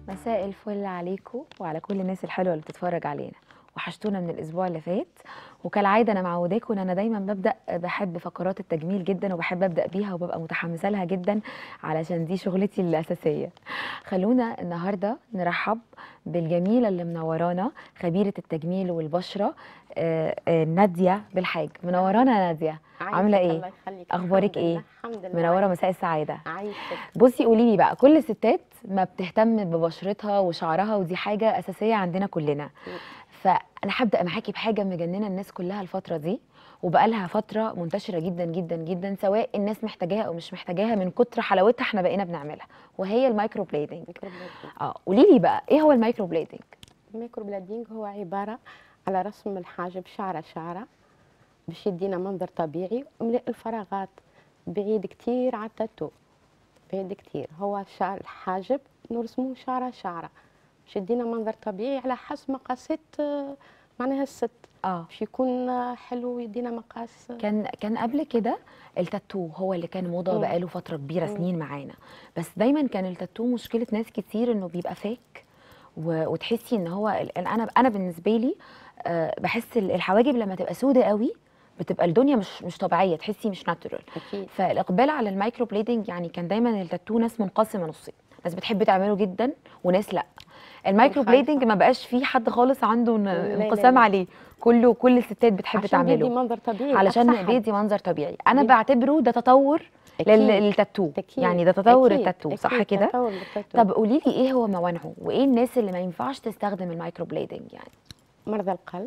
مساء الفل عليكم وعلى كل الناس الحلوه اللي بتتفرج علينا وحشتونا من الاسبوع اللي فات وكالعاده انا معوداكم ان انا دايما ببدا بحب فقرات التجميل جدا وبحب ابدا بيها وببقى متحمسه لها جدا علشان دي شغلتي الاساسيه خلونا النهارده نرحب بالجميله اللي منورانا خبيره التجميل والبشره آه، آه، ناديه بالحاج منورانا يا ناديه عامله عايشك ايه الله يخليك أخبارك الحمد إيه؟ لله، الحمد لله منوره عايشك. مساء السعاده عايشك بصي قولي لي بقى كل الستات ما بتهتم ببشرتها وشعرها ودي حاجه اساسيه عندنا كلنا مم. فانا هبدا معاكي بحاجه مجننه الناس كلها الفتره دي وبقالها فتره منتشره جدا جدا جدا سواء الناس محتاجاها او مش محتاجاها من كتر حلاوتها احنا بقينا بنعملها وهي المايكرو بليدنج ميكرو بلادينج اه قولي لي بقى ايه هو المايكرو بليدنج الميكرو بلادينج هو عبارة على رسم الحاجب شعرة شعرة باش يدينا منظر طبيعي وملء الفراغات بعيد كتير على التاتو بعيد كتير هو شعر الحاجب نرسموه شعرة شعرة باش يدينا منظر طبيعي على حسب مقاسات آه، معناها الست اه باش يكون آه، حلو يدينا مقاس آه، كان كان قبل كده التاتو هو اللي كان موضه مم. بقاله فتره كبيره مم. سنين معانا بس دايما كان التاتو مشكله ناس كتير انه بيبقى فيك و- وتحسي ان هو ال- انا انا بالنسبه لي آه، بحس ال- الحواجب لما تبقى سودة قوي بتبقى الدنيا مش مش طبيعيه تحسي مش ناتورال أكيد فالاقبال على المايكرو بليدنج يعني كان دايما التاتو ناس منقسمه نصين ناس بتحب تعمله جدا وناس لا المايكرو مخالفة. بليدنج ما بقاش فيه حد خالص عنده ن- لا، لا، انقسام لا. عليه كله كل الستات بتحب عشان بيدي تعمله منظر طبيعي علشان أقصى حد. بيدي منظر طبيعي انا بيدي- بعتبره ده تطور أكيد. لل- للتاتو أكيد. يعني ده تطور أكيد. التاتو صح أكيد. كده تطور للتاتو. طب قولي لي ايه هو موانعه وايه الناس اللي ما ينفعش تستخدم المايكرو بليدنج يعني مرضى القلب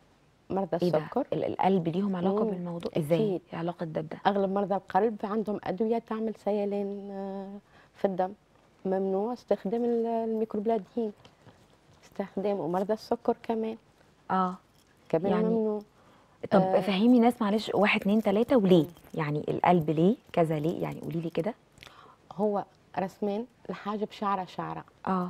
مرضى ايه ده السكر ال- القلب ليهم علاقه مم. بالموضوع ازاي أكيد. ايه علاقه ده بده اغلب مرضى القلب عندهم ادويه تعمل سيلان آه، في الدم ممنوع استخدام ال- الميكروبلادين استخدام ومرضى السكر كمان اه كمان يعني يعني ممنوع طب آه. فهمي ناس معلش واحد اتنين تلاته وليه يعني القلب ليه كذا ليه يعني قولي لي كده هو رسمان الحاجب شعره شعره اه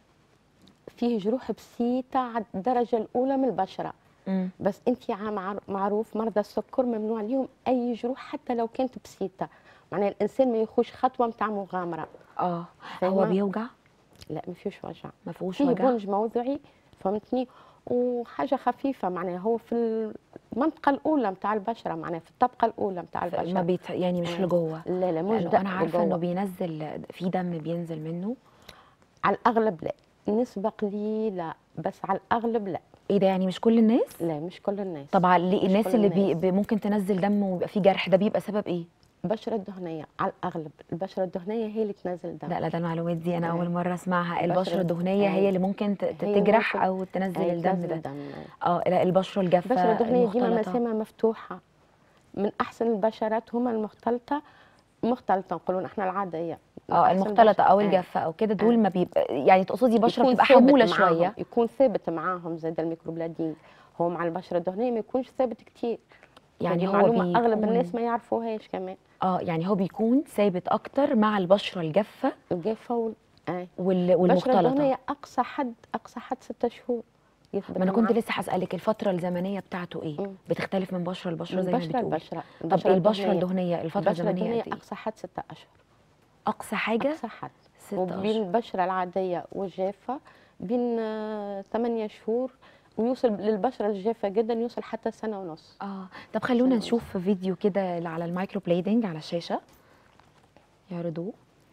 فيه جروح بسيطه على الدرجه الاولى من البشره امم بس انت عا- معروف مرضى السكر ممنوع ليهم اي جروح حتى لو كانت بسيطه معناها الانسان ما يخش خطوه متاع مغامره اه هو فاهمة؟ بيوجع لا ما فيهوش وجع ما فيهوش فيه وجع بنج موضعي فهمتني وحاجه خفيفه معناها هو في المنطقه الاولى نتاع البشره معناها في الطبقه الاولى نتاع ما البشره بيت يعني مش آه. لجوه لا لا مش لانه دق انا عارفه انه لجوه. بينزل في دم بينزل منه على الاغلب لا نسبه قليله بس على الاغلب لا ايه ده يعني مش كل الناس لا مش كل الناس طبعا ليه مش الناس كل اللي بي الناس. بي- ممكن تنزل دم ويبقى فيه جرح ده بيبقى سبب ايه البشره الدهنيه على الاغلب البشره الدهنيه هي اللي تنزل دم لا لا ده المعلومات دي انا آه. اول مره اسمعها البشرة البشره الدهنيه آه. هي اللي ممكن ت- هي تجرح ممكن- او تنزل هي الدم تنزل ده الدم اه لا البشره الجافه البشره الدهنيه ديما المختلطة. مسامها مفتوحه من احسن البشرات هما المختلطه مختلطه نقولوا احنا العاديه من اه أحسن المختلطه او البشرة. آه. الجافه او كده دول آه. ما بيبقى يعني تقصدي بشره يكون بتبقى ثابت حموله معاهم- شويه يكون ثابت معاهم زاد الميكروبلادين هو مع البشره الدهنيه ما يكونش ثابت كتير يعني هذه هو معلومه اغلب بيكون- الناس ما يعرفوهاش كمان اه يعني هو بيكون ثابت اكتر مع البشره الجافه الجافه وال... آه. وال- البشره والمختلطه الدهنيه اقصى حد اقصى حد ستة شهور يثبت ما انا كنت معاهم. لسه هسالك الفتره الزمنيه بتاعته ايه مم. بتختلف من بشره لبشره من زي ما بشره بتقول لبشره طب البشره الدهنيه الفتره البشره الزمنيه الدهنيه قد ايه اقصى حد ستة اشهر اقصى حاجه اقصى حد ستة وبين اشهر البشره العاديه والجافه بين آه، ثمانية شهور ويوصل للبشره الجافه جدا يوصل حتى سنه ونص اه طب خلونا سنة نشوف فيديو كده اللي على المايكرو بليدنج على الشاشه يعرضوه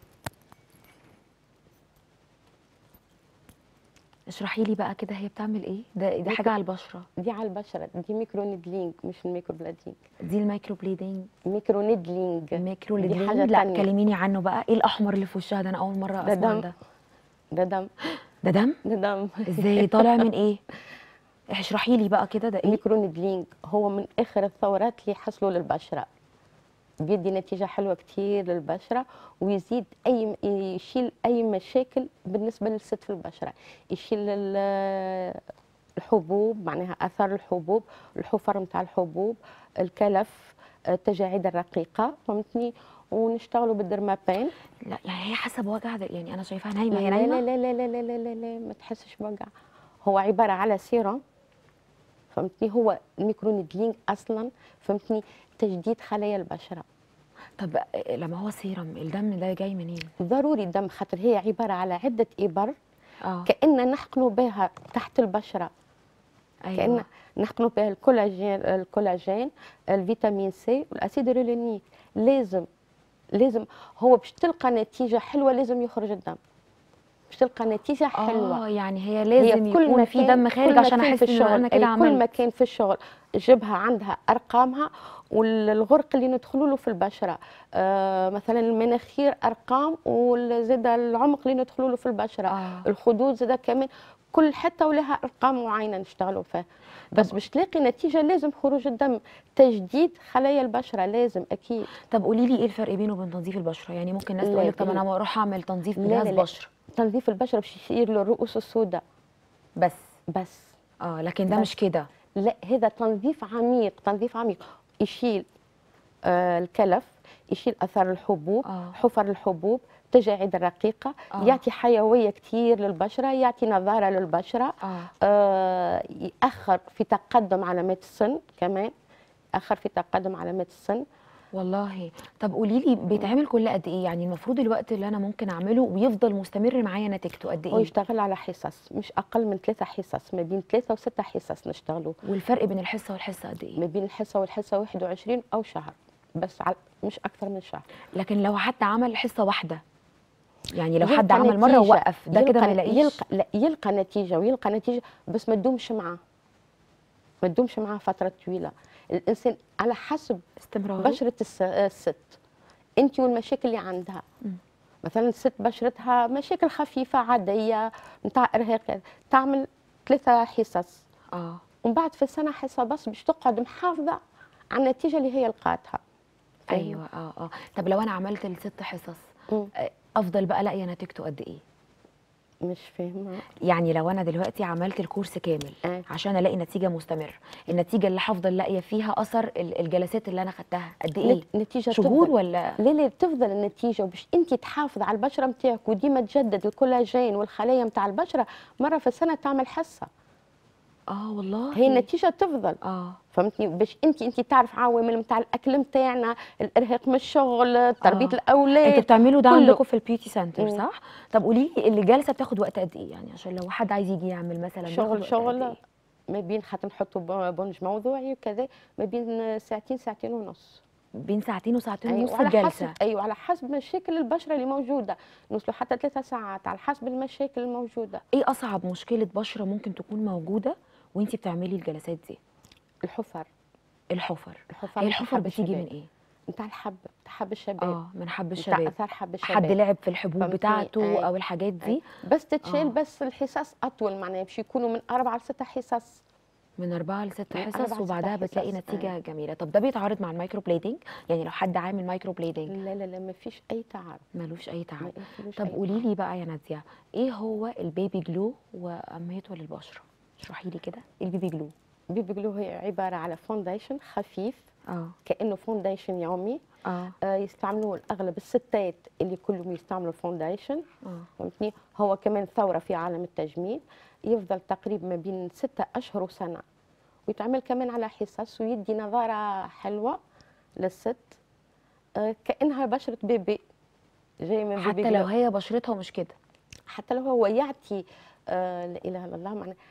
اشرحي لي بقى كده هي بتعمل ايه ده دي حاجه على البشره دي على البشره دي ميكرو نيدلينج مش الميكرو بلادينج دي المايكرو بليدنج ميكرو نيدلينج الميكرو دي ليدنج حاجة لا تانية. كلميني عنه بقى ايه الاحمر اللي في وشها ده انا اول مره ده اسمع عن دم. ده ده دم ده دم ده دم ازاي طالع من ايه اشرحي لي بقى كده ده ايه ميكرو نيدلينج هو من اخر الثورات اللي حصلوا للبشره بيدي نتيجه حلوه كتير للبشره ويزيد اي يشيل اي مشاكل بالنسبه للست في البشره يشيل ال- الحبوب معناها اثار الحبوب الحفر نتاع الحبوب الكلف التجاعيد الرقيقه فهمتني ونشتغلوا بالدرمابين لا يعني هي حسب وجع ده يعني انا شايفاها نايمه هي لا نايمه لا لا لا لا لا لا لا ما تحسش بوجع هو عباره على سيرم فهمتني هو الميكرونيدلينج اصلا فهمتني تجديد خلايا البشره طب لما هو سيرم الدم ده جاي منين ضروري الدم خاطر هي عباره على عده ابر اه كأن نحقنوا بها تحت البشره كأن ايوه نحقنوا بها الكولاجين الكولاجين الفيتامين سي والاسيد ريلينيك لازم لازم هو باش تلقى نتيجه حلوه لازم يخرج الدم باش تلقى نتيجه حلوه اه يعني هي لازم هي كل يكون في مكان- دم كل خارج عشان مكان احس في ان الشغل انا كده أي كل عملت مكان في الشغل جبهه عندها ارقامها والغرق اللي ندخلوا له في البشره آه مثلا المناخير ارقام وزاد العمق اللي ندخلوا له في البشره اه الخدود زاد كمان كل حته ولها ارقام معينه نشتغلوا فيها بس باش تلاقي نتيجه لازم خروج الدم تجديد خلايا البشره لازم اكيد طب قولي لي ايه الفرق بينه وبين تنظيف البشره يعني ممكن الناس لا، تقول لك طب لا. انا اروح اعمل تنظيف لا، بجهاز لا، لا. بشره تنظيف البشره باش يصير له الرؤوس السوداء بس بس اه لكن ده بس. مش كده لا هذا تنظيف عميق تنظيف عميق يشيل آه الكلف يشيل اثار الحبوب اه حفر الحبوب التجاعيد الرقيقه آه. يعطي حيويه كتير للبشره يعطي نضاره للبشره اه آه ياخر في تقدم علامات السن كمان اخر في تقدم علامات السن والله طب قولي لي بيتعمل كل قد ايه يعني المفروض الوقت اللي انا ممكن اعمله ويفضل مستمر معايا نتيجته قد هو ايه يشتغل على حصص مش اقل من ثلاثه حصص ما بين ثلاثه وسته حصص نشتغلوا والفرق بين الحصه والحصه قد ايه ما بين الحصه والحصه 21 او شهر بس على مش اكثر من شهر لكن لو حد عمل حصه واحده يعني لو يلقى حد عمل مره نتيجة. ووقف ده كده ما يلقى- يلاقيش يلقى لا يلقى نتيجه ويلقى نتيجه بس ما تدومش معاه ما تدومش معاه فتره طويله الانسان على حسب استمرار بشره الس- الست انت والمشاكل اللي عندها مم. مثلا الست بشرتها مشاكل خفيفه عاديه نتاع ارهاق تعمل ثلاثه حصص اه ومن بعد في السنه حصه بس باش تقعد محافظه على النتيجه اللي هي لقاتها فاهمة؟ ايوه اه اه طب لو انا عملت الست حصص مم. آه، افضل بقى لاقيه نتيجته قد ايه مش فاهمه يعني لو انا دلوقتي عملت الكورس كامل آه. عشان الاقي نتيجه مستمره النتيجه اللي هفضل لاقيه فيها اثر ال- الجلسات اللي انا خدتها قد ايه نت- نتيجه شهور تفضل. ولا لا لا تفضل النتيجه وباش انت تحافظ على البشره نتاعك وديما تجدد الكولاجين والخلايا نتاع البشره مره في السنه تعمل حصه اه والله هي النتيجه تفضل اه فهمتني باش انت انت تعرف عوامل نتاع الاكل نتاعنا الارهاق من الشغل تربيه آه. الاولاد انتوا بتعملوا ده كله. عندكم في البيوتي سنتر مم. صح طب قولي لي الجلسه بتاخد وقت قد ايه يعني عشان لو حد عايز يجي يعمل مثلا بياخد وقت شغل قد شغل إيه؟ ما بين حتى نحطوا ب- بنج موضوعي وكذا ما بين ساعتين ساعتين ونص بين ساعتين وساعتين أيوة ونص وعلى الجلسه حسب ايوه على حسب مشاكل البشره اللي موجوده نوصلوا حتى ثلاثة ساعات على حسب المشاكل الموجوده ايه اصعب مشكله بشره ممكن تكون موجوده وانتي بتعملي الجلسات دي الحفر الحفر الحفر هي نتاع الحفر حب بتيجي من الشباب. ايه نتاع الحب نتاع حب الشباب اه من حب نتاع الشباب اثار حب الشباب حد لعب في الحبوب فهمتني؟ بتاعته أي. او الحاجات دي بس تتشال آه. بس الحصص اطول معناها باش يكونوا من اربعه لسته حصص من أربعة لست من حصص أربعة لست وبعدها بتلاقي حصص، نتيجة جميلة طب ده بيتعارض مع المايكرو بليدنج يعني لو حد عامل مايكرو بليدنج لا لا لا ما فيش اي تعارض ملوش أي ما تعارض فيش طب أي قولي لي بقى يا نادية ايه هو البيبي جلو وأهميته للبشرة اشرحي لي كده ايه البيبي جلو بيبي جلو هي عباره على فونديشن خفيف اه كانه فونديشن يومي اه آه يستعملوه اغلب الستات اللي كلهم يستعملوا فونديشن اه فهمتني هو كمان ثوره في عالم التجميل يفضل تقريبا ما بين ستة اشهر وسنه ويتعمل كمان على حصص ويدي نظاره حلوه للست آه كانها بشره بيبي جاي من بيبي حتى لو جلو. هي بشرتها مش كده حتى لو هو يعطي آه لا اله الا الله معناها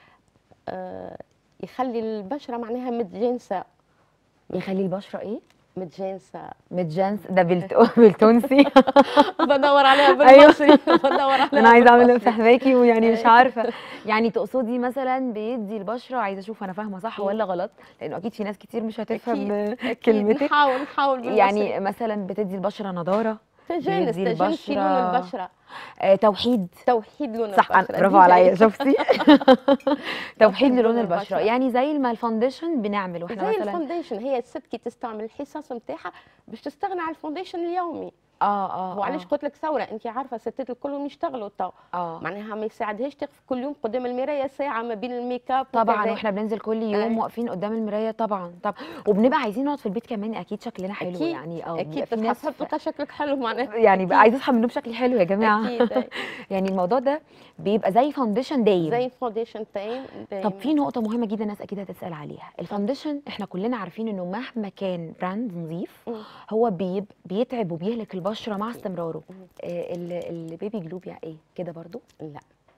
آه يخلي البشره معناها متجانسه يخلي البشرة ايه متجانسه متجانس ده بالت- بالتونسي بدور عليها أيوة. بالمصري بدور عليها انا عايزه اعمل بالمصري. فهماكي ويعني مش أيوة. عارفه يعني تقصدي مثلا بيدي البشره عايزه اشوف انا فاهمه صح مم. ولا غلط لانه اكيد في ناس كتير مش هتفهم أكيد كلمتك نحاول نحاول بالمصري. يعني مثلا بتدي البشره نضاره تجانس بيدي تجانس في لون البشرة البشره آه توحيد توحيد لون صح أنا البشره برافو دي عليا جاي. شفتي توحيد توحيد للون لون البشره البشرة. يعني زي ما الفاونديشن بنعمل واحنا زي مثلا الفونديشن هي الست كي تستعمل الحصص نتاعها باش تستغنى على الفونديشن اليومي اه اه هو علاش آه. قلت لك ثوره انت عارفه الستات الكلهم يشتغلوا تو اه معناها ما يساعدهاش تقف كل يوم قدام المرايه ساعه ما بين الميك اب طبعا وكذا. واحنا بننزل كل يوم أي. واقفين قدام المرايه طبعا طب وبنبقى عايزين نقعد في البيت كمان اكيد شكلنا حلو أكيد، يعني اه اكيد بيبقى في تصحى ناس الصبح تلقى شكلك حلو معناها يعني بقى عايزه اصحى من النوم شكلي حلو يا جماعه اكيد أي. يعني الموضوع ده بيبقى زي فاونديشن دايم زي الفونديشن تايم طب في نقطة مهمة جدا الناس أكيد هتسأل عليها، الفاونديشن احنا كلنا عارفين إنه مهما كان براند نظيف مم. هو بيب بيتعب وبيهلك البشرة مع استمراره. مم. آه ال- البيبي جلو بيع ايه؟ كده برضو؟ لا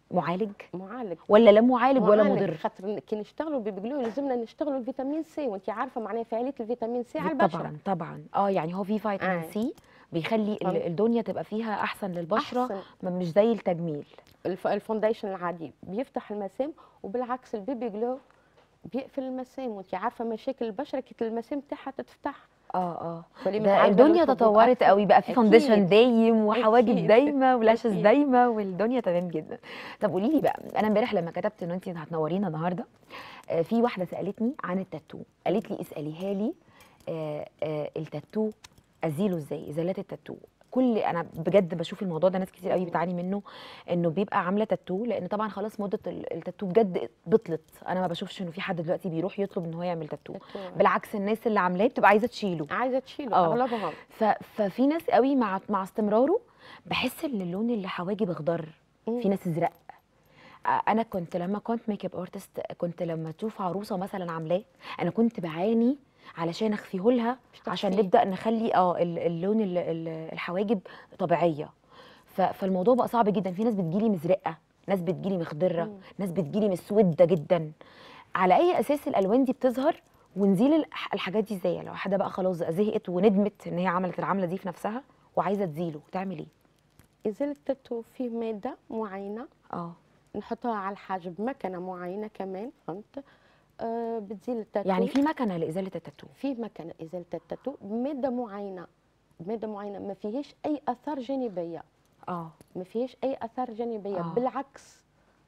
معالج معالج ولا لا معالج ولا معالج، مضر خاطر كي نشتغلوا بيبي جلو لازمنا نشتغلوا الفيتامين سي وانت عارفه معناها فعاليه الفيتامين سي على البشره طبعا طبعا اه يعني هو في فيتامين آه. سي بيخلي ال- فهمت. الدنيا تبقى فيها احسن للبشره أحسن. ما- مش زي التجميل الف- الفونديشن العادي بيفتح المسام وبالعكس البيبي جلو بيقفل المسام وانت عارفه مشاكل البشره كي المسام تاعها تتفتح اه اه فليه ده متعرضة الدنيا للحبوب تطورت أكتر. قوي بقى في فاونديشن أكيد. دايم وحواجب أكيد. دايمه ولاشز أكيد. دايمه والدنيا تمام جدا طب قولي لي بقى انا امبارح لما كتبت ان انت هتنورينا النهارده آه، في واحده سالتني عن التاتو قالت لي اساليها لي آه، آه، التاتو ازيله ازاي ازالات التاتو كل انا بجد بشوف الموضوع ده ناس كتير قوي بتعاني منه انه بيبقى عامله تاتو لان طبعا خلاص مده ال- التاتو بجد بطلت انا ما بشوفش انه في حد دلوقتي بيروح يطلب ان هو يعمل تاتو تاتو. بالعكس الناس اللي عاملاه بتبقى عايزه تشيله عايزه تشيله آه. اغلبهم ف... ففي ناس قوي مع مع استمراره بحس ان اللون اللي حواجب اخضر في ناس ازرق آه، انا كنت لما كنت ميك اب ارتست كنت لما تشوف عروسه مثلا عاملاه انا كنت بعاني علشان اخفيه لها مش عشان تخفيه. نبدا نخلي اه ال- اللون ال- ال- الحواجب طبيعيه ف... فالموضوع بقى صعب جدا في ناس بتجيلي مزرقه ناس بتجيلي مخضره مم. ناس بتجيلي مسوده جدا على اي اساس الالوان دي بتظهر ونزيل الح- الحاجات دي ازاي لو حد بقى خلاص زهقت وندمت ان هي عملت العمله دي في نفسها وعايزه تزيله تعمل ايه ازاله التاتو فيه ماده معينه اه نحطها على الحاجب مكنه معينه كمان فهمت آه بتزيل التاتو يعني في مكنه لازاله التاتو في مكنه ازاله التاتو بماده معينه ماده معينه ما فيهاش اي اثار جانبيه اه ما فيهاش اي اثار جانبيه آه. آه. بالعكس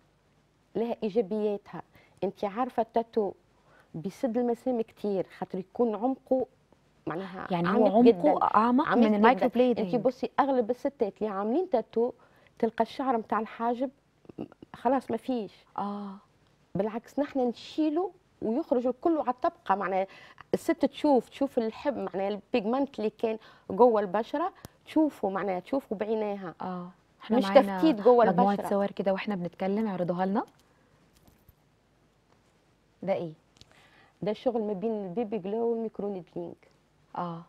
لها ايجابياتها انت عارفه التاتو بيسد المسام كتير خاطر يكون عمقه معناها يعني هو عميق عمقه جداً. اعمق عميق من جداً. المايكرو انت بليدنج بصي اغلب الستات اللي عاملين تاتو تلقى الشعر نتاع الحاجب خلاص ما فيش اه بالعكس نحن نشيله ويخرج كله على الطبقه معناها الست تشوف تشوف الحب معناها البيجمنت اللي كان جوه البشره تشوفه معناها تشوفه بعينيها اه احنا مش معانا تفتيت جوه مجموعه البشرة. صور كده واحنا بنتكلم اعرضوها لنا ده ايه ده شغل ما بين البيبي جلو والميكرو نيدلينج اه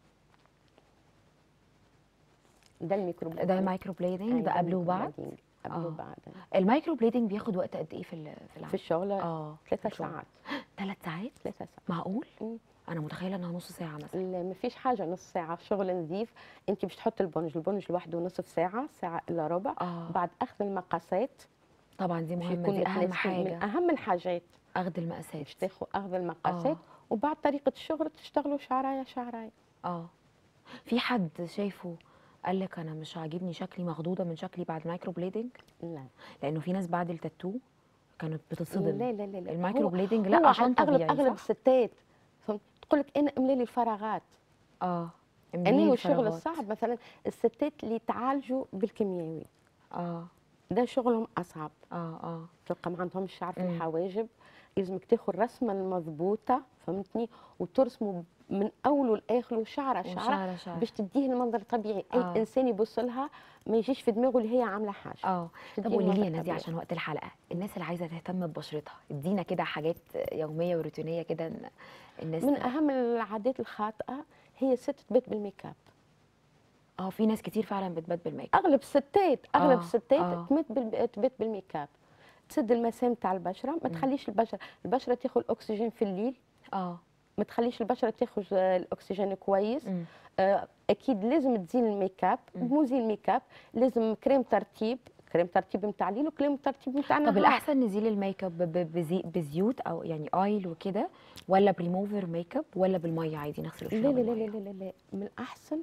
ده الميكرو ده مايكرو بليدنج ده قبل وبعد قبل آه. وبعد المايكرو بليدنج بياخد وقت قد ايه في ال- في في العمل الشغل اه ثلاثة في الشغل. ساعات ثلاث ساعات ثلاثة ساعات معقول مم. انا متخيله انها نص ساعه مثلا لا، ما فيش حاجه نص ساعه شغل نظيف انت باش تحط البنج البنج لوحده نصف ساعه ساعه الا ربع اه بعد اخذ المقاسات طبعا دي باش مهمه يكون دي اهم متناسق من حاجه اهم الحاجات اخذ المقاسات باش تاخذ اخذ المقاسات آه. وبعد طريقه الشغل تشتغلوا شعرايه شعرايه اه في حد شايفه قال لك انا مش عاجبني شكلي مخضوضه من شكلي بعد مايكرو بليدنج لا لانه في ناس بعد التاتو كانت بتصدم لا لا لا, لا. المايكرو هو- بليدنج هو لا عشان اغلب طبيعي اغلب صح؟ الستات تقول لك انا املي لي الفراغات اه انا املي هو الشغل الفراغات. الصعب مثلا الستات اللي يتعالجوا بالكيميائي اه ده شغلهم اصعب اه اه تلقى ما عندهمش شعر في مم. الحواجب لازمك تاخذ الرسمه المضبوطه فهمتني وترسمه من اوله لاخره شعره شعره وشعره شعره باش تديه المنظر طبيعي اي آه. انسان يبص لها ما يجيش في دماغه اللي هي عامله حاجه اه طب تديه قولي لي يا المنظر ناديه طبيعي. عشان وقت الحلقه الناس اللي عايزه تهتم ببشرتها ادينا كده حاجات يوميه وروتينيه كده إن الناس من اهم العادات الخاطئه هي الست تبات بالميك اب اه في ناس كتير فعلا بتبات بالميك اب اغلب الستات اغلب آه، الستات آه. تمت بال... تبات بالميك اب تسد المسام تاع البشره ما تخليش البشره البشره تاخذ الاكسجين في الليل اه ما تخليش البشره تاخذ آه، الاكسجين كويس مم. آه، اكيد لازم تزيل الميك اب مم. مو زي الميك اب لازم كريم ترطيب كريم ترطيب نتاع الليل وكريم ترطيب نتاع طب النهار الاحسن نزيل الميك اب ب- ب- بزي- بزيوت او يعني اويل وكده ولا بريموفر ميك اب ولا بالميه عادي نغسل لا وشنا لا لا بالمية؟ لا لا لا من الاحسن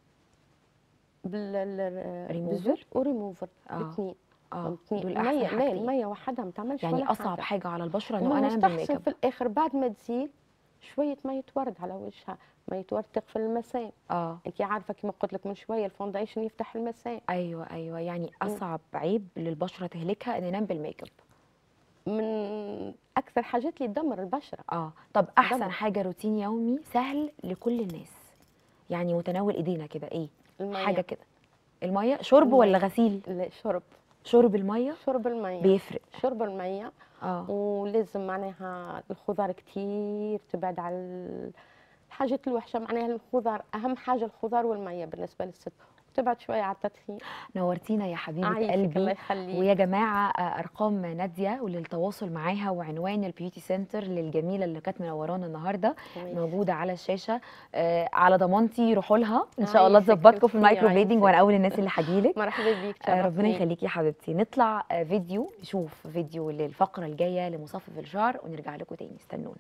بال ريموفر؟ بزيت وريموفر آه. الاثنين اه فهمتني دول احسن المية لا حاجتين المية وحدها ما تعملش يعني ولا اصعب حاجة. حاجه على البشره انه ومن انا انام بالميك المستحسن اب في الاخر بعد ما تزيل شوية مية ورد على وجهها مية ورد تقفل المسام اه انت عارفة كما قلت لك من شوية الفونديشن يفتح المسام ايوه ايوه يعني اصعب عيب للبشره تهلكها ان ينام بالميك اب من اكثر حاجات اللي تدمر البشرة اه طب احسن دمر. حاجه روتين يومي سهل لكل الناس يعني متناول ايدينا كده ايه المية حاجه كده الميه شرب المية. ولا غسيل لا شرب شرب الميه شرب المية بيفرق شرب المية اه ولازم معناها الخضار كتير تبعد على ال- الحاجات الوحشة معناها الخضار أهم حاجة الخضار والمية بالنسبة للست تبعد شويه على التدخين نورتينا يا حبيبه أعيشك، قلبي الله يخليك ويا جماعه آه، ارقام ناديه وللتواصل معاها وعنوان البيوتي سنتر للجميله اللي كانت منورانا النهارده موجوده على الشاشه آه، على ضمانتي روحوا لها ان شاء الله عايزك تظبطكم في تروحي، المايكرو بليدنج عايزك. وانا اول الناس اللي هجيلك مرحبا بيك آه، ربنا شرفتيني. يخليكي يا حبيبتي نطلع آه، فيديو نشوف فيديو للفقره الجايه لمصفف الشعر ونرجع لكم تاني استنونا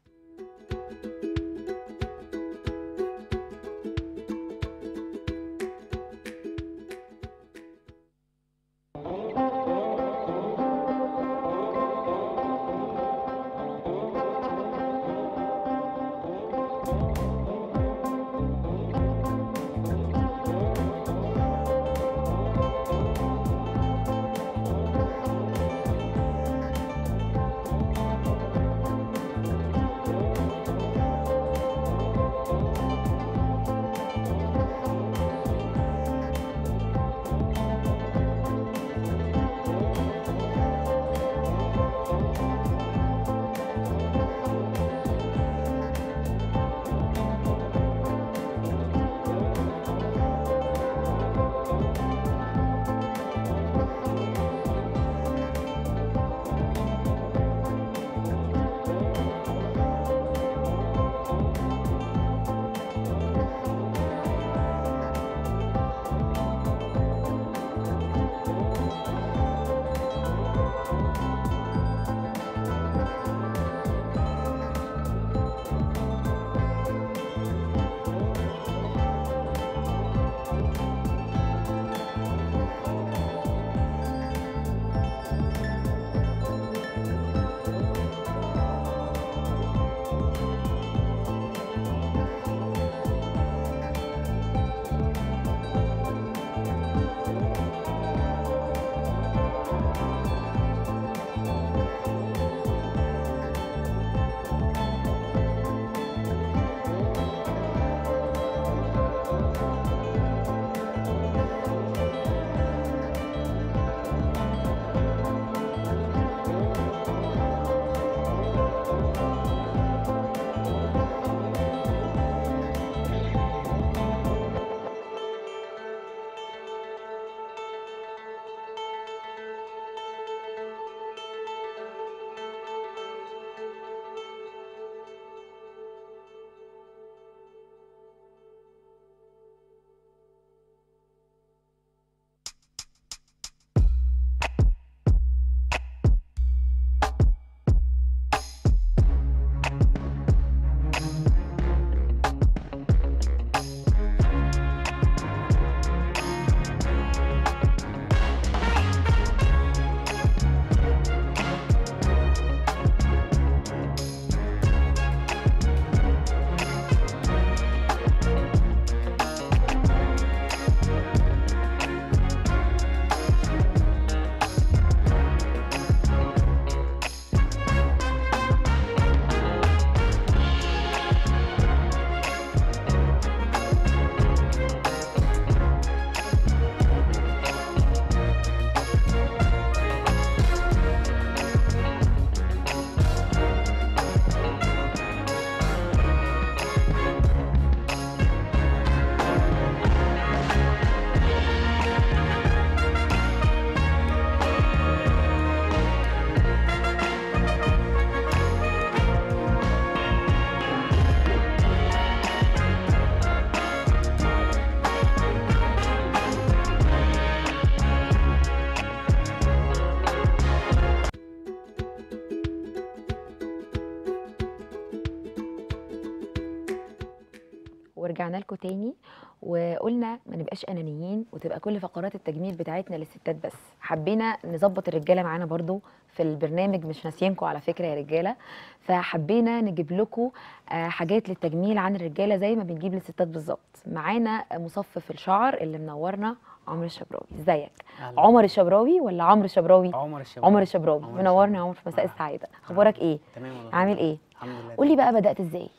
ورجعنا لكم تاني وقلنا ما نبقاش انانيين وتبقى كل فقرات التجميل بتاعتنا للستات بس حبينا نظبط الرجاله معانا برضو في البرنامج مش ناسيينكم على فكره يا رجاله فحبينا نجيب لكم آه، حاجات للتجميل عن الرجاله زي ما بنجيب للستات بالظبط معانا مصفف الشعر اللي منورنا عمرو الشبراوي ازيك أهلاً. عمر الشبراوي ولا عمرو الشبراوي عمر الشبراوي عمر الشبراوي عمر منورنا يا الشبراوي. عمر في مساء آه. السعاده اخبارك ايه تمام والله عامل ايه الحمد لله قولي بقى بدات ازاي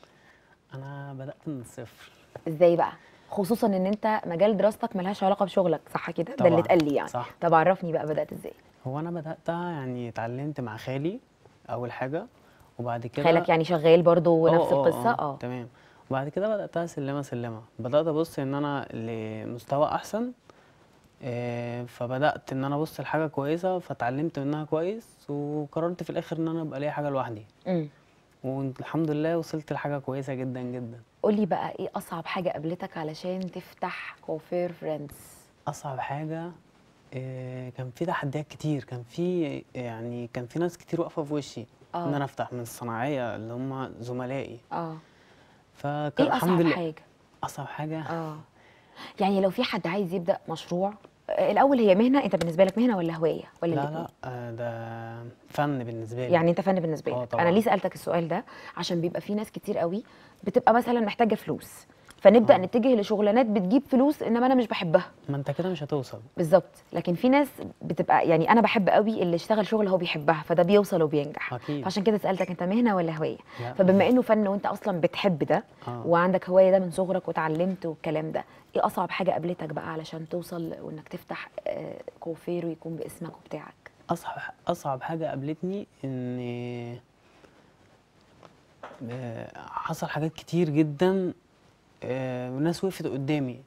انا بدات من الصفر ازاي بقى خصوصا ان انت مجال دراستك ملهاش علاقه بشغلك صح كده ده اللي طبعاً. اتقال لي يعني صح طب عرفني بقى بدات ازاي هو انا بدات يعني اتعلمت مع خالي اول حاجه وبعد كده خالك يعني شغال برضو آه، نفس آه، القصه اه تمام وبعد كده بداتها سلمه سلمه بدات ابص ان انا لمستوى احسن آه، فبدات ان انا ابص لحاجه كويسه فتعلمت منها كويس وقررت في الاخر ان انا ابقى ليا حاجه لوحدي امم والحمد لله وصلت لحاجه كويسه جدا جدا قولي بقى ايه اصعب حاجه قابلتك علشان تفتح كوافير فريندز اصعب حاجه آه، كان في تحديات كتير كان في يعني كان في ناس كتير واقفه في وشي ان اه انا افتح من الصناعيه اللي هم زملائي اه فكان ايه الحمد اصعب لله حاجه اصعب حاجه اه يعني لو في حد عايز يبدا مشروع آه، الاول هي مهنه انت بالنسبه لك مهنه ولا هوايه ولا لا الاتنين؟ لا آه، ده فن بالنسبه لي يعني انت فن بالنسبه اه لك طبعا. انا ليه سالتك السؤال ده عشان بيبقى في ناس كتير قوي بتبقى مثلا محتاجه فلوس فنبدا اه. نتجه لشغلانات بتجيب فلوس انما انا مش بحبها ما انت كده مش هتوصل بالظبط لكن في ناس بتبقى يعني انا بحب قوي اللي اشتغل شغل هو بيحبها فده بيوصل وبينجح اكيد فعشان كده سالتك انت مهنه ولا هوايه لا فبما انه فن وانت اصلا بتحب ده اه وعندك هوايه ده من صغرك وتعلمت والكلام ده ايه اصعب حاجه قابلتك بقى علشان توصل وانك تفتح آه، كوفير ويكون باسمك وبتاعك اصعب اصعب حاجه قابلتني ان آه، حصل حاجات كتير جدا آه، وناس وقفت قدامي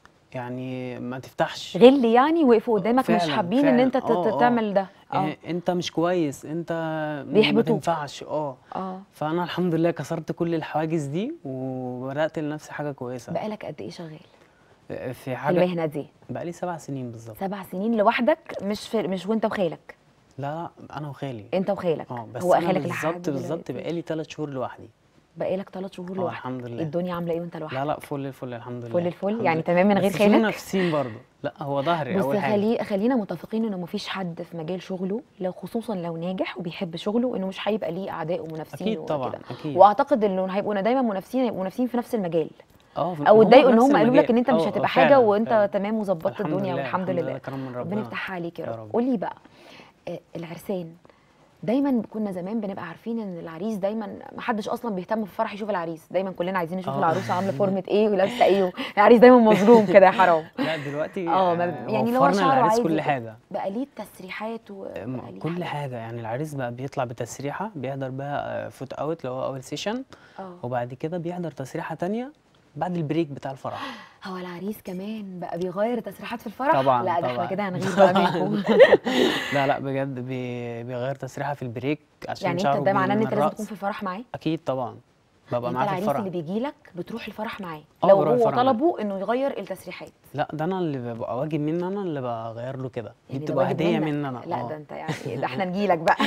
يعني ما تفتحش غل يعني وقفوا قدامك مش فعلاً، حابين ان فعلاً. انت ت- آه، ت- آه. تعمل ده اه آه، انت مش كويس انت ما بيحبطوك. تنفعش اه اه فانا الحمد لله كسرت كل الحواجز دي وبدات لنفسي حاجه كويسه بقالك قد ايه شغال آه، في في حاجه المهنه دي بقالي سبع سنين بالظبط سبع سنين لوحدك مش في مش وانت وخالك لا لا انا وخالي انت وخالك اه بس هو انا خالك لحد بالظبط بالظبط دلوقتي؟ بقالي ثلاث شهور لوحدي بقالك ثلاث شهور اه لوحدك الحمد لله الدنيا عامله ايه وانت لوحدك لا لا فل الفل الحمد لله فل الفل الحمد يعني لله. تمام من غير بس في خالك منافسين برضه لا هو ظهري بص اول حاجه خلي خلينا متفقين انه مفيش حد في مجال شغله لو خصوصا لو ناجح وبيحب شغله انه مش هيبقى ليه اعداء ومنافسين اكيد طبعا وكده. اكيد واعتقد انه هيبقوا دايما منافسين هيبقوا منافسين في نفس المجال اه في- او هو اتضايقوا ان نفس هم قالوا لك المجال. ان انت مش اه، اه، هتبقى حاجه فعلا، وانت فعلا. تمام وظبطت الحمد الدنيا لله والحمد الحمد لله لله كرم من ربنا ربنا يفتحها عليك يا يا رب رب. قولي بقى آه، العرسان دايما كنا زمان بنبقى عارفين ان العريس دايما ما حدش اصلا بيهتم في الفرح يشوف العريس دايما كلنا عايزين نشوف اه. العروسه عامله فورمه ايه ولابسه ايه العريس دايما مظلوم كده يا حرام لا دلوقتي اه، ما- آه، يعني اللي هو وفرنا شعره العريس عادي كل كده. حاجه بقى ليه تسريحات م- وبقى ليه كل حاجات. حاجه يعني العريس بقى بيطلع بتسريحه بيحضر بها فوت اوت اللي هو اول سيشن اه وبعد كده بيحضر تسريحه تانية بعد البريك بتاع الفرح هو العريس كمان بقى بيغير تسريحات في الفرح طبعا لا ده احنا طبعا. كده هنغير بقى منكم لا لا بجد بي- بيغير تسريحه في البريك عشان يعني شعره انت ده معناه ان من انت لازم الرأس. تكون في الفرح معاه اكيد طبعا ببقى انت معاه في العريس الفرح اللي بيجي لك بتروح الفرح معاه اه، لو بروح هو الفرح معاه. طلبه انه يغير التسريحات لا ده انا اللي ببقى واجب مني انا اللي بغير له كده دي يعني ده بتبقى واجب هديه منك. مني انا لا اه. ده انت يعني ده احنا نجيلك بقى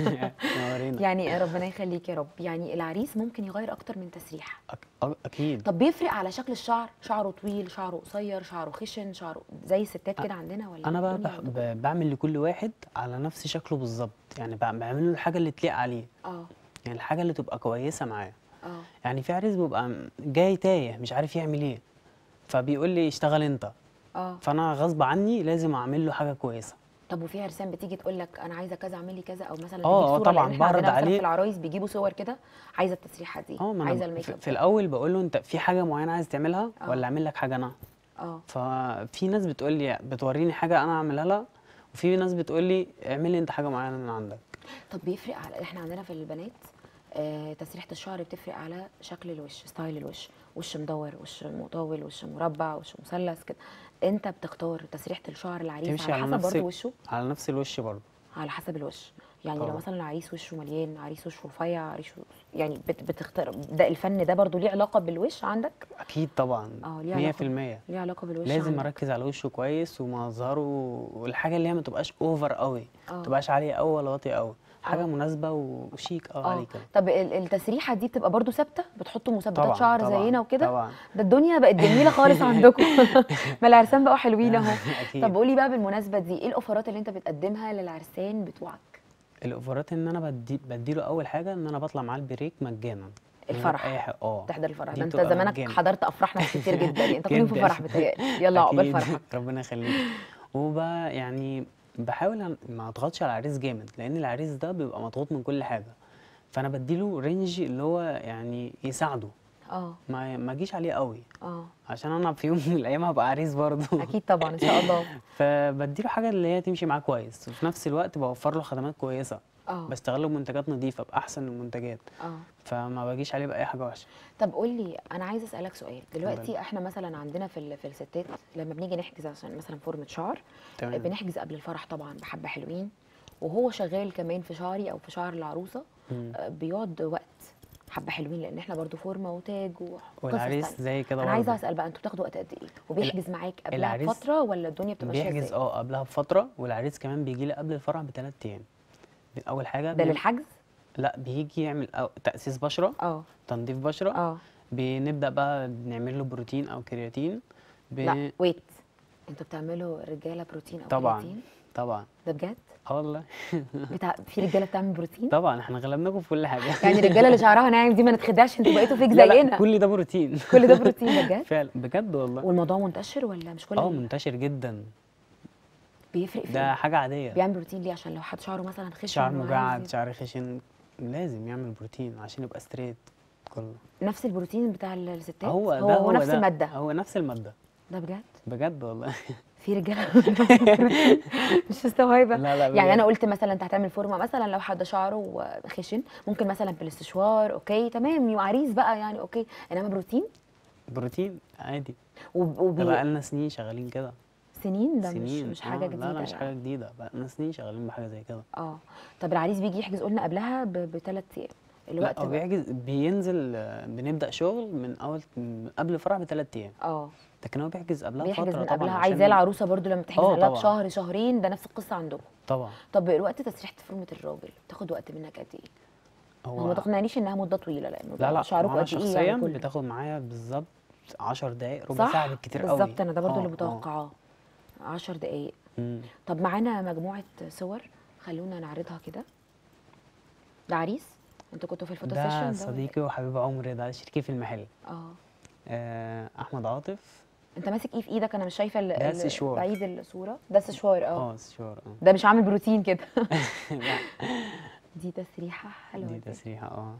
نورينا يعني ربنا يخليك يا رب يعني العريس ممكن يغير اكتر من تسريحه أك- أ- اكيد طب بيفرق على شكل الشعر شعره طويل شعره قصير شعره خشن شعره زي الستات كده عندنا ولا انا بقى الدنيا بح- عندكم؟ ب- بعمل لكل واحد على نفس شكله بالظبط يعني بع- بعمل له الحاجه اللي تليق عليه اه يعني الحاجه اللي تبقى كويسه معاه اه يعني في عريس بيبقى م- جاي تايه مش عارف يعمل ايه فبيقول لي اشتغل انت اه فانا غصب عني لازم اعمل له حاجه كويسه طب وفي عرسان بتيجي تقول لك انا عايزه كذا اعمل لي كذا او مثلا اه، تجيب اه، صوره طبعا، لان احنا بعرض عندنا مثلا عليه. في العرايس بيجيبوا صور كده عايزه التسريحه دي اه ما عايزه انا الميك في, اب في الاول بقول له انت في حاجه معينه عايز تعملها اه. ولا اعمل لك حاجه انا اه ففي ناس بتقول لي بتوريني حاجه انا اعملها لها وفي ناس بتقول لي اعمل لي انت حاجه معينه من عندك طب بيفرق على احنا عندنا في البنات آه تسريحه الشعر بتفرق على شكل الوش ستايل الوش وش مدور وش مطول وش مربع وش مثلث كده انت بتختار تسريحه الشعر العريس تمشي على على حسب نفس برضه وشه على نفس الوش برضه على حسب الوش يعني لو طبعا. مثلا العريس وشه مليان عريس وشه رفيع عريس يعني بت بتختار ده الفن ده برضه ليه علاقه بالوش عندك اكيد طبعا اه ليه 100% علاقه ليه علاقه بالوش لازم عندك. اركز على وشه كويس ومظهره والحاجه اللي هي ما تبقاش اوفر قوي اه. ما تبقاش عاليه قوي ولا واطيه قوي حاجه اه. مناسبه وشيك اه اه عليه كده طب ال- التسريحه دي بتبقى برضو ثابته بتحطوا مثبتات طبعا شعر طبعا زينا وكده طبعا ده الدنيا بقت جميله خالص عندكم ما العرسان بقوا حلوين اهو اكيد طب قولي بقى بالمناسبه دي ايه الاوفرات اللي انت بتقدمها للعرسان بتوعك الاوفرات ان انا بدي بديله اول حاجه ان انا بطلع معاه البريك مجانا من غير الفرح. اي حاجه اه تحضر الفرح دي ده انت بتبقى زمانك مجانا. حضرت افراح ناس كتير جدا يعني انت كل يوم في جداً. فرح بتهيألي يلا عقبال أكيد. فرحك ربنا يخليك وبقى يعني بحاول أن- ما اضغطش على العريس جامد لان العريس ده بيبقى مضغوط من كل حاجه فانا بديله رينج اللي هو يعني يساعده اه ما ما اجيش عليه قوي اه عشان انا في يوم من الايام هبقى عريس برضه اكيد طبعا ان شاء الله فبديله حاجه اللي هي تمشي معاه كويس وفي نفس الوقت بوفر له خدمات كويسه اه بستغله بمنتجات نظيفه باحسن المنتجات اه فما باجيش عليه باي حاجه وحشه طب قول لي انا عايزه اسالك سؤال دلوقتي احنا مثلا عندنا في ال- في الستات لما بنيجي نحجز عشان مثلا فورمه شعر تمام بنحجز قبل الفرح طبعا بحبه حلوين وهو شغال كمان في شعري او في شعر العروسه مم. آه، بيقعد وقت حبه حلوين لان احنا برضو فورمه وتاج وقصص والعريس تانية. زي كده انا عايزه برضه. اسال بقى انتوا بتاخدوا وقت قد ايه وبيحجز معاك قبلها العريس بفتره ولا الدنيا بتبقى ماشيه بيحجز ازاي اه قبلها بفتره والعريس كمان بيجي لي قبل الفرح بثلاث ايام اول حاجه ده بن- للحجز لا بيجي يعمل أو تاسيس بشره اه تنظيف بشره اه بنبدا بقى نعمل له بروتين او كرياتين ب... لا ويت انتوا بتعملوا رجاله بروتين او طبعا كرياتين طبعا ده بجد اه والله بتاع... في رجاله بتعمل بروتين طبعا احنا غلبناكم في كل حاجه يعني الرجاله اللي شعرها ناعم دي ما نتخدعش انتوا بقيتوا فيك لا لا زينا كل ده بروتين كل ده بروتين ده بجد فعلا بجد والله والموضوع منتشر ولا مش كل اه ال- منتشر جدا بيفرق في ده إيه؟ حاجه عاديه بيعمل بروتين ليه عشان لو حد شعره مثلا خشن شعر وعايز مجعد يت- شعر خشن لازم يعمل بروتين عشان يبقى ستريت كله نفس البروتين بتاع الستات هو هو, ده هو نفس ده. الماده هو نفس الماده ده بجد بجد والله في رجاله بروتين. مش مستوعبه لا لا يعني بجد. انا قلت مثلا انت هتعمل فورمه مثلا لو حد شعره خشن ممكن مثلا بالاستشوار اوكي تمام يبقى عريس بقى يعني اوكي انما بروتين بروتين عادي وب... ده وبي... بقالنا سنين شغالين كده سنين ده مش سنين مش حاجه آه، جديده لا لا مش يعني. حاجه جديده بقالنا سنين شغالين بحاجه زي كده اه طب العريس بيجي يحجز قلنا قبلها بثلاث ايام الوقت لا هو بقى- بيحجز بينزل آه، بنبدا شغل من اول من قبل الفرح بثلاث ايام اه لكن هو بيحجز قبلها بيحجز بفتره من طبعا قبلها عشان- عايزاه العروسه برضو لما تحجز آه، قبلها طبعا. بشهر شهرين ده نفس القصه عندكم طبعا طب وقت تسريحه فورمه الراجل بتاخد وقت منك قد ايه؟ هو ما تقنعنيش انها مده طويله لانه لا لا شعركم انا قد ايه شخصيا يعني كله بتاخد معايا بالظبط 10 دقائق ربع صح ساعه بالكتير قوي بالظبط انا ده برضو آه، اللي آه. متوقعاه 10 دقايق مم. طب معانا مجموعه صور خلونا نعرضها كده ده عريس انتوا كنتوا في الفوتو سيشن ده ده ولا صديقي وحبيب عمري ده شريكي في المحل إيه؟ اه آه، احمد عاطف انت ماسك ايه في ايدك انا مش شايفه ال- ده ال- سشوار. بعيد الصوره ده سشوار اه اه شور اه ده مش عامل بروتين كده لا، دي تسريحه حلوه دي دي. تسريحه اه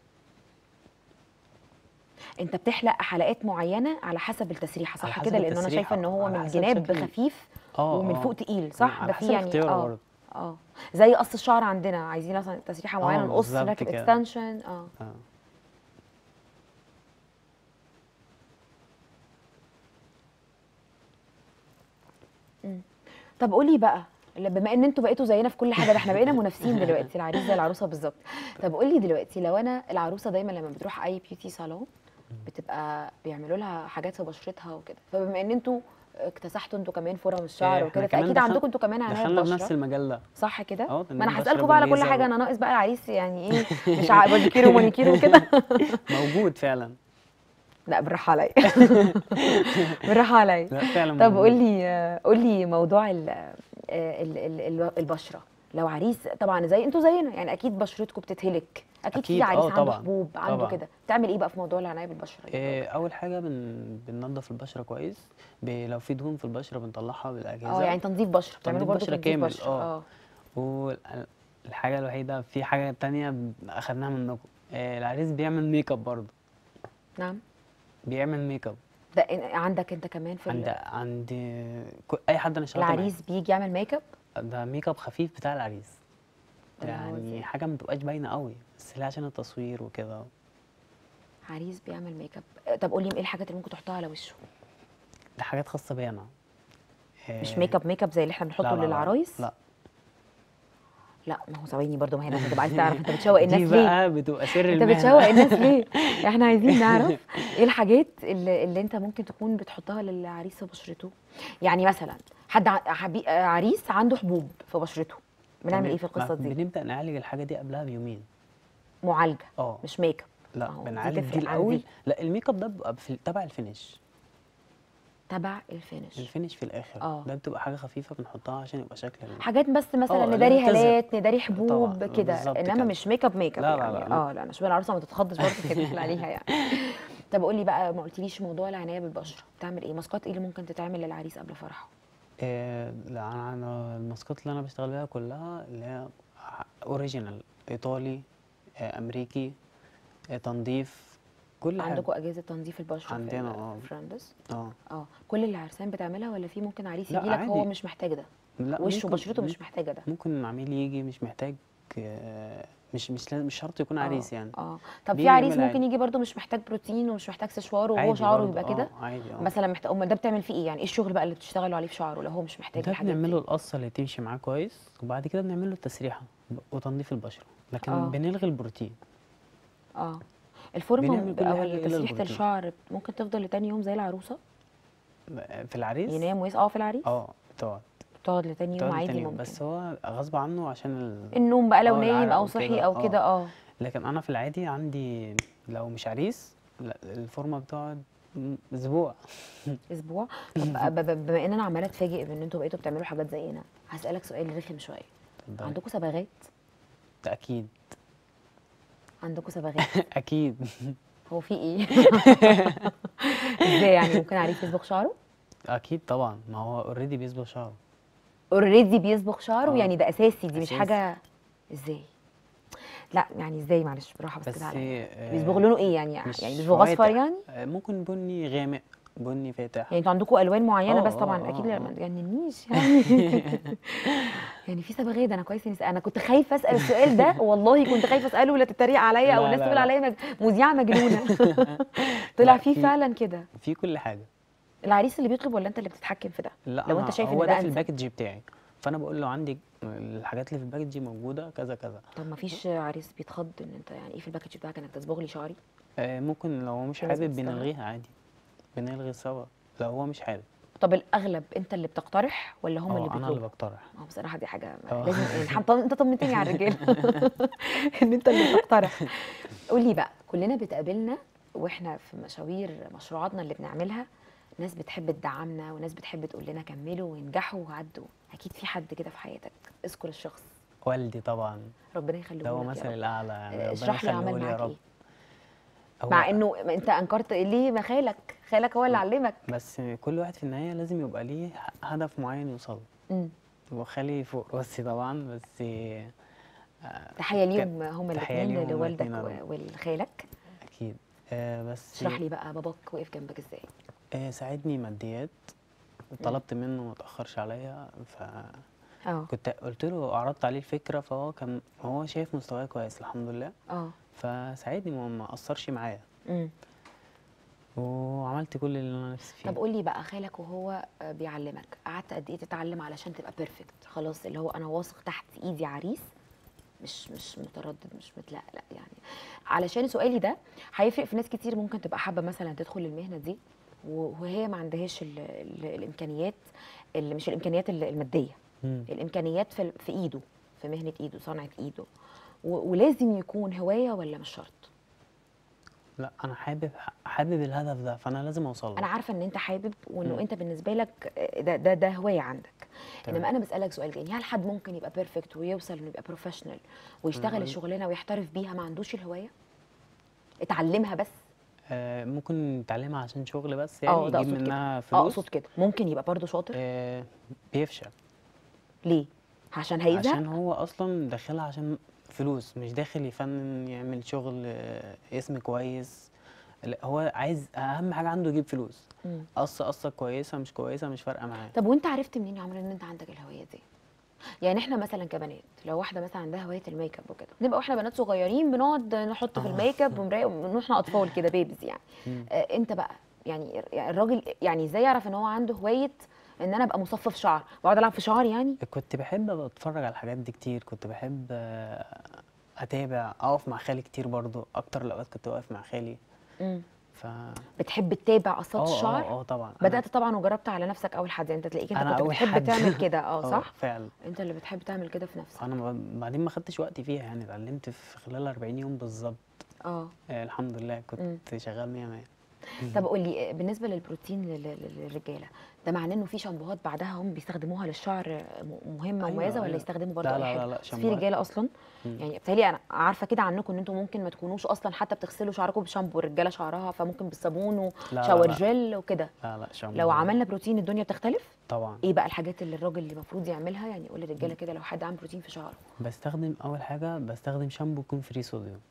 انت بتحلق حلقات معينه على حسب التسريحه على صح حسب كده لان انا التسريحة، شايفه ان هو على من حسب الجناب شكل- خفيف اه ومن آه. فوق تقيل صح على ده في حسب يعني اختياره اه برضه. اه زي قص الشعر عندنا عايزين مثلا تسريحه آه، معينه نقص بالظبط نركب كده. اكستنشن اه اه طب قولي بقى لا، بما ان انتوا بقيتوا زينا في كل حاجه ده احنا بقينا منافسين دلوقتي العريس زي العروسه بالظبط طب قولي دلوقتي لو انا العروسه دايما لما بتروح اي بيوتي صالون بتبقى بيعملوا لها حاجات في بشرتها وكده فبما ان انتوا اكتسحتوا انتوا كمان فرم الشعر إحنا وكده كمان فاكيد دخل- عندكم انتوا كمان عنايه دخلنا بشره بنفس المجال ده صح كده اه ما انا تنظيف هسالكم بشرة بقى على كل بالليزر حاجه و- انا ناقص بقى العريس يعني ايه مش ع- باديكير ومانيكير وكده موجود فعلا لا بالراحه عليا بالراحه عليا لا فعلا طب موجود. قول لي قول لي موضوع ال ال ال ال البشره لو عريس طبعا زي انتوا زينا يعني اكيد بشرتكم بتتهلك اكيد, في أكيد، عريس آه عنده طبعا، حبوب عنده طبعا. كده بتعمل ايه بقى في موضوع العنايه بالبشره دي؟ إيه اول حاجه بن... بننضف البشره كويس ب... لو في دهون في البشره بنطلعها بالاجهزه اه يعني تنظيف بشره بتعملوا تنظيف برضه بشرة تنظيف كامل، بشره آه. والحاجه الوحيده في حاجه تانية ب- اخدناها منكم إيه العريس بيعمل ميك اب برضه نعم بيعمل ميك اب ده إن- عندك انت كمان في عند ال- عند ك- اي حد انا اشتغلت معاه العريس بيجي يعمل ميك اب ده ميك اب خفيف بتاع العريس ده اللي هو إزاي؟ يعني حاجه ما بتبقاش باينه قوي بس ليه عشان التصوير وكده عريس بيعمل ميك اب طب قولي ايه الحاجات اللي ممكن تحطها على وشه ده حاجات خاصه بيا انا مش إيه، ميك اب ميك اب زي اللي احنا لا بنحطه لا لا، للعرايس لا لا ما هو ثواني برضه ما هي الناس هتبقى عايزه تعرف انت بتشوق الناس دي ليه بقى بتبقى سر انت المهنه بتشوق الناس ليه احنا عايزين نعرف ايه الحاجات اللي, اللي انت ممكن تكون بتحطها للعريس في بشرته يعني مثلا حد ع- حبي... آه، عريس عنده حبوب في بشرته بنعمل ايه في القصه ما دي بنبدا نعالج الحاجه دي قبلها بيومين معالجه اه مش ميك اب لا أهو، دي بنعالج تفرق دي عن الاول دي. لا الميك اب ده بيبقى في تبع الفينش تبع الفينش الفينش في الاخر آه. ده بتبقى حاجه خفيفه بنحطها عشان يبقى شكل ال- حاجات بس مثلا آه، نداري اللي بتظهر. هالات نداري حبوب طبعاً، كده بالظبط انما كده. مش ميك اب ميك اب لا، لا، يعني لا، لا. اه لا عشان العروسه ما تتخضش برضه كده اللي عليها يعني طب قولي بقى ما قلتليش موضوع العنايه بالبشره بتعمل ايه ماسكات ايه اللي ممكن تتعمل للعريس قبل فرحه آه، لا انا أنا الماسكات اللي انا بشتغل بيها كلها اللي هي اوريجينال ايطالي آه، امريكي آه، تنظيف كل حاجه عندكم اجهزه تنظيف البشره عندنا، في اه. الفرندس اه اه كل العرسان بتعملها ولا في ممكن عريس لا، يجي لك هو عادي. مش محتاج ده لا وشه ممكن- وبشرته مش محتاجه ده ممكن عميل يجي مش محتاج آه، مش مش لازم مش شرط يكون اه، عريس يعني اه طب في بيجي عريس يعمل ممكن عادي. يجي برضو مش محتاج بروتين ومش محتاج سشوار وهو عادي شعره برضه، يبقى كده اه عادي اه مثلا محتاج امال ده بتعمل فيه ايه يعني ايه الشغل بقى اللي بتشتغلوا عليه في شعره لو هو مش محتاج ده الحاجات بنعمله دي القصه اللي تمشي معاه كويس وبعد كده بنعمل له التسريحه وتنظيف البشره لكن اه. بنلغي البروتين اه الفورمه بنعمل كل او حاجة إلا تسريحه البروتين. الشعر ممكن تفضل لتاني يوم زي العروسه في العريس ينام ويصحى اه في العريس اه تقعد تقعد لتاني يوم تقعد عادي تاني يوم ممكن بس هو غصب عنه عشان ال... النوم بقى لو اه، نايم العرق او وكده، صحي او اه. كده اه لكن انا في العادي عندي لو مش عريس لا الفورمه بتقعد م- اسبوع اسبوع طب ب- ب- بما ان انا عماله اتفاجئ بان انتوا بقيتوا بتعملوا حاجات زينا هسالك سؤال رخم شويه اتفضلي. عندكم صبغات ده اكيد عندكم صبغات اكيد هو في ايه ازاي يعني ممكن عريس يصبغ شعره اكيد طبعا ما هو اوريدي بيصبغ شعره اوريدي بيصبغ شعره اه. يعني ده اساسي دي مش أساسي. حاجه ازاي لا يعني ازاي معلش بالراحه بس بس كده عليا آه، بيصبغ لونه ايه يعني مش يعني بيصبغ اصفر فواتح. يعني آه، ممكن بني غامق بني فاتح يعني انتوا عندكم الوان معينه اه، بس اه، طبعا اه، اكيد لا اه. ما تجننيش يعني يعني في صبغات انا كويس إني- انا كنت خايفه اسال السؤال ده والله كنت خايفه اساله ولا تتريق عليا او لا، الناس لا، تقول لا. عليا مج... مذيعه مجنونه طلع لا، في في- فعلا كده في كل حاجه العريس اللي بيطلب ولا انت اللي بتتحكم في ده لا لو أنا انت شايف هو ان ده ده في انسب الباكج بتاعي فانا بقول له عندي الحاجات اللي في الباكج دي موجوده كذا كذا طب ما فيش عريس بيتخض ان انت يعني ايه في الباكج بتاعك انك تصبغ لي شعري آه، ممكن لو هو مش في ناس حابب بتستغرب. بنلغيها عادي بنلغي سوا لو هو مش حابب طب الاغلب انت اللي بتقترح ولا هم اه اللي انا اللي بيطلبوا بقترح اه بصراحه دي حاجه اه. لازم يعني الحمد انت طمنتني على الرجال ان انت اللي بتقترح قولي بقى كلنا بتقابلنا واحنا في مشاوير مشروعاتنا اللي بنعملها ناس بتحب تدعمنا وناس بتحب تقول لنا كملوا وانجحوا وعدوا اكيد في حد كده في حياتك اذكر الشخص والدي طبعا ربنا يخليه ده هو لك يا مثلي رب. الاعلى يعني ربنا اشرح لي يخليه عمل لي يا معاك رب ايه هو مع انه انت انكرت ليه ما خالك خالك هو اللي علمك بس كل واحد في النهايه لازم يبقى ليه هدف معين يوصل امم وخالي فوق راسي طبعا بس آه، تحيه كان- ليهم هما تحية الاثنين ليهم هما لوالدك الاتنين، و- ولخالك اكيد آه، بس اشرح لي بقى باباك وقف جنبك ازاي آه، ساعدني ماديات طلبت منه ما تاخرش عليا اه فكنت قلت له عرضت عليه الفكره فهو كان هو شايف مستواي كويس الحمد لله اه فساعدني ما- ما قصرش معايا امم وعملت كل اللي انا نفسي فيه طب قول لي بقى خالك وهو آه، بيعلمك قعدت قد ايه تتعلم علشان تبقى بيرفكت خلاص اللي هو انا واثق تحت ايدي عريس مش مش متردد مش متلقلق يعني علشان سؤالي ده هيفرق في ناس كتير ممكن تبقى حابه مثلا تدخل المهنه دي وهي ما عندهاش ال ال الامكانيات اللي مش الامكانيات ال- الماديه مم. الامكانيات في في ايده في مهنه ايده صنعه ايده و- ولازم يكون هوايه ولا مش شرط لا انا حابب حابب الهدف ده فانا لازم اوصل له انا عارفه ان انت حابب وانه مم. انت بالنسبه لك ده ده ده هوايه عندك تمام. انما انا بسالك سؤال تاني هل حد ممكن يبقى بيرفكت ويوصل انه يبقى بروفيشنال ويشتغل مم. الشغلانه ويحترف بيها ما عندوش الهوايه اتعلمها بس آه ممكن نتعلمها عشان شغل بس يعني اه ده يجيب اقصد كده منها اه فلوس اقصد كده ممكن يبقى برضه شاطر آه بيفشل ليه عشان هيزهق عشان هو اصلا داخلها عشان فلوس مش داخل يفنن يعمل شغل آه، اسم كويس لا هو عايز اهم حاجه عنده يجيب فلوس مم. قصه قصه كويسه مش كويسه مش فارقه معاه طب وانت عرفت منين يا عمرو ان انت عندك الهوايه دي يعني احنا مثلا كبنات لو واحده مثلا عندها هوايه الميك اب وكده نبقى واحنا بنات صغيرين بنقعد نحط في آه. الميك اب ونراقب من واحنا اطفال كده بيبيز يعني مم. آه انت بقى يعني يعني الراجل يعني ازاي يعرف ان هو عنده هوايه ان انا ابقى مصفف شعر بقعد العب في شعري يعني كنت بحب أبقى اتفرج على الحاجات دي كتير كنت بحب آه، اتابع اقف مع خالي كتير برضو اكتر الاوقات كنت واقف مع خالي مم. ف بتحب تتابع قصات اه الشعر اه اه طبعا أنا- بدات طبعا وجربت على نفسك اول حد يعني انت تلاقيك انت أنا كنت أول بتحب حد. تعمل كده اه اه صح فعلا انت اللي بتحب تعمل كده في نفسك انا ب- بعدين ما خدتش وقت فيها يعني اتعلمت في خلال 40 يوم بالظبط اه آه الحمد لله مم. كنت شغال 100 100 طب قول لي بالنسبه للبروتين لل- لل- للرجاله ده معناه انه في شامبوهات بعدها هم بيستخدموها للشعر م- مهمه أيوة، ومميزه ولا أيوة. يستخدموا برضه لا، اي لا، حاجه لا، لا، بس في شامبوهات. رجاله اصلا مم. يعني بالتالي انا عارفه كده عنكم ان انتم ممكن ما تكونوش اصلا حتى بتغسلوا شعركم بشامبو الرجاله شعرها فممكن بالصابون لا، لا، وشاور لا. جل وكده لا لا شامبو لو عملنا بروتين الدنيا بتختلف طبعا ايه بقى الحاجات اللي الراجل اللي المفروض يعملها يعني قول للرجاله كده لو حد عامل بروتين في شعره بستخدم اول حاجه بستخدم شامبو يكون فري صوديوم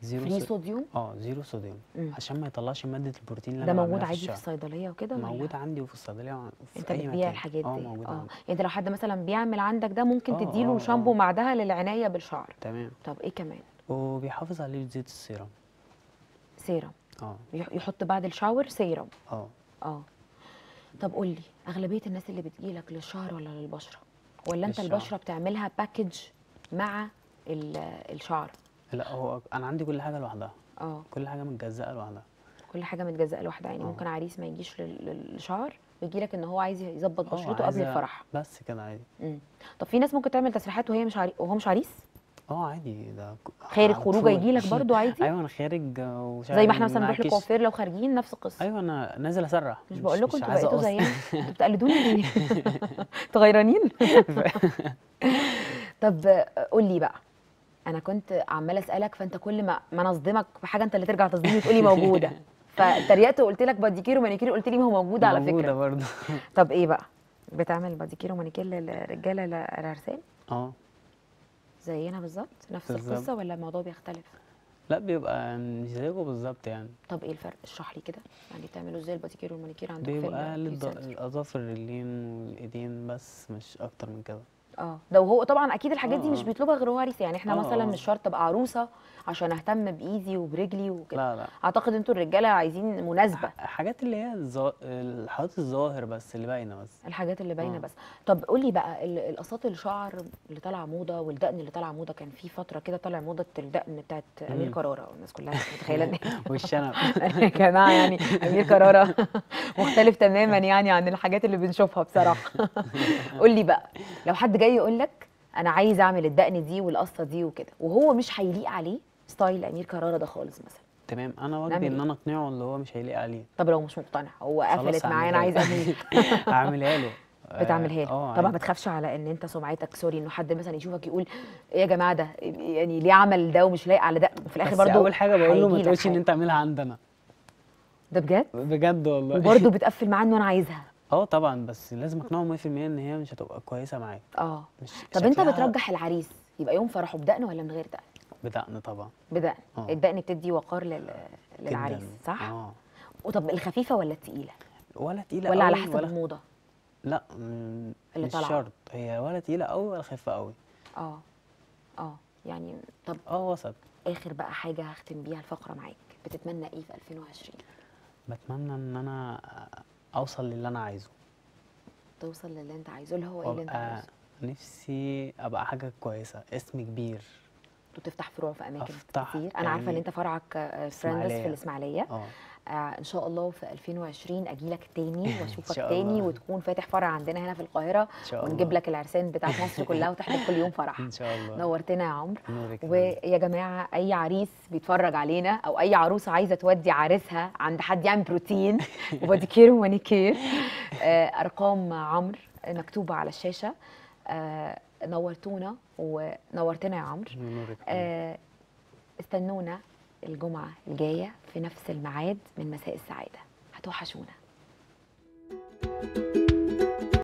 زيرو فري سو- صوديوم اه زيرو صوديوم مم. عشان ما يطلعش ماده البروتين اللي ده انا موجود بعملها عادي في الشعر. الصيدليه وكده ولا موجود عندي وفي الصيدليه وفي انت اي بتبيع مكان الحاجات اه دي موجود اه عندي يعني انت لو حد مثلا بيعمل عندك ده ممكن آه، تديله آه، شامبو آه. مع ده للعنايه بالشعر تمام طب ايه كمان وبيحافظ عليه زيت السيرم سيرم اه يح- يحط بعد الشاور سيرم اه اه طب قول لي اغلبيه الناس اللي بتجيلك للشعر ولا للبشره ولا انت للشعر. البشره بتعملها باكج مع ال- الشعر لا هو انا عندي كل حاجه لوحدها اه كل حاجه متجزأه لوحدها كل حاجه متجزأه لوحدها يعني آه. ممكن عريس ما يجيش لل- للشعر ويجي لك ان هو عايز يظبط اه بشرته قبل عايزة- الفرح بس كده عادي مم. طب في ناس ممكن تعمل تسريحات وهي مش عري... وهو مش عريس اه عادي ده ك- خارج على خروجه طول. يجي لك برضه عادي ايوه انا خارج آه، وشغال زي ما احنا مثلا بنروح معاكيش. الكوافير لو خارجين نفس القصه ايوه انا نازل اسرح مش بقول لكم انتوا عايز بقيتوا أقص. زينا انتوا بتقلدوني ليه؟ انتوا غيرانين؟ طب قول لي بقى انا كنت عماله اسالك فانت كل ما ما انا اصدمك بحاجه انت اللي ترجع تصدمني وتقولي موجوده فاتريقت وقلت لك باديكير ومانيكير قلت لي ما هو موجود على موجوده فكره برضه طب ايه بقى بتعمل باديكير ومانيكير للرجاله العرسان اه زينا بالظبط نفس بالظبط. القصه ولا الموضوع بيختلف لا بيبقى مش زيكم بالظبط يعني طب ايه الفرق اشرح لي كده يعني بتعملوا ازاي الباديكير والمانيكير عندك في بيبقى ال- للض- في السنتر؟ الاظافر الرجلين والايدين بس مش اكتر من كده اه ده وهو طبعا اكيد الحاجات دي آه، مش آه. بيطلبها غير هو عريس يعني احنا آه، مثلا آه. مش شرط ابقى عروسه عشان اهتم بايدي وبرجلي وكده لا لا اعتقد انتوا الرجاله عايزين مناسبه ح- حاجات اللي هي الظا- الحاجات الظاهر بس اللي باينه بس الحاجات اللي باينه آه. بس طب قولي بقى ال- القصات الشعر اللي طالعه موضه والدقن اللي طالعه موضه كان في فتره كده طالع موضه الدقن بتاعت امير مم. كرارة والناس كلها كانت متخيله ان والشنب يا جماعه يعني امير كرارة مختلف تماما يعني عن الحاجات اللي بنشوفها بصراحه قول لي بقى لو حد جاي يقول لك انا عايز اعمل الدقن دي والقصه دي وكده وهو مش هيليق عليه ستايل امير كرارة ده خالص مثلا تمام انا نعمل واجبي ان إيه؟ انا اقنعه اللي هو مش هيليق عليه طب لو مش مقتنع هو خلاص قفلت معايا انا هعملها عايز له. امير هعملها له بتعملها له اه طبعا ما عادي. بتخافش على ان انت سمعتك سوري انه حد مثلا يشوفك يقول ايه يا جماعه ده يعني ليه عمل ده ومش لايق على ده وفي الاخر بس برضه اول حاجه بقول له ما هيجيلك تقولش ان حاجة. انت اعملها عندنا ده بجد بجد والله وبرضه بتقفل معاه انه انا عايزها اه طبعا بس لازم اقنعه 100% ان هي مش هتبقى كويسه معاك اه مش طب انت شكلها بترجح العريس يبقى يوم فرحه بدقن ولا من غير دقن بدقن طبعا بدقن آه. الدقن بتدي وقار لل... للعريس جداً. صح اه وطب الخفيفه ولا التقيله ولا تقيله ولا على قوي حسب ولا الموضه لا مم، اللي مش طالعة. شرط هي ولا تقيله قوي ولا خفيفه قوي اه اه يعني طب اه وسط اخر بقى حاجه هختم بيها الفقره معاك بتتمنى ايه في 2020 بتمنى ان انا اوصل للي انا عايزه توصل للي انت عايزه اللي هو ايه اللي انت وابقى عايزه نفسي ابقى حاجه كويسه اسم كبير وتفتح فروع في اماكن أفتح كتير انا عارفه ان يعني انت فرعك فريندس في إسماعيلية. الاسماعيليه اه آه ان شاء الله في 2020 اجي لك تاني واشوفك شاء تاني الله. وتكون فاتح فرع عندنا هنا في القاهره ان شاء الله ونجيب لك العرسان بتاعت مصر كلها وتحضر كل يوم فرح ان شاء الله نورتنا يا عمرو نورك يا فندم. ويا جماعه اي عريس بيتفرج علينا او اي عروسه عايزه تودي عريسها عند حد يعمل بروتين وباديكير ومانيكير آه، ارقام عمرو مكتوبه على الشاشه آه، نورتونا ونورتنا يا عمرو نورك يا فندم. آه، استنونا الجمعه الجايه في نفس الميعاد من مساء السعاده هتوحشونا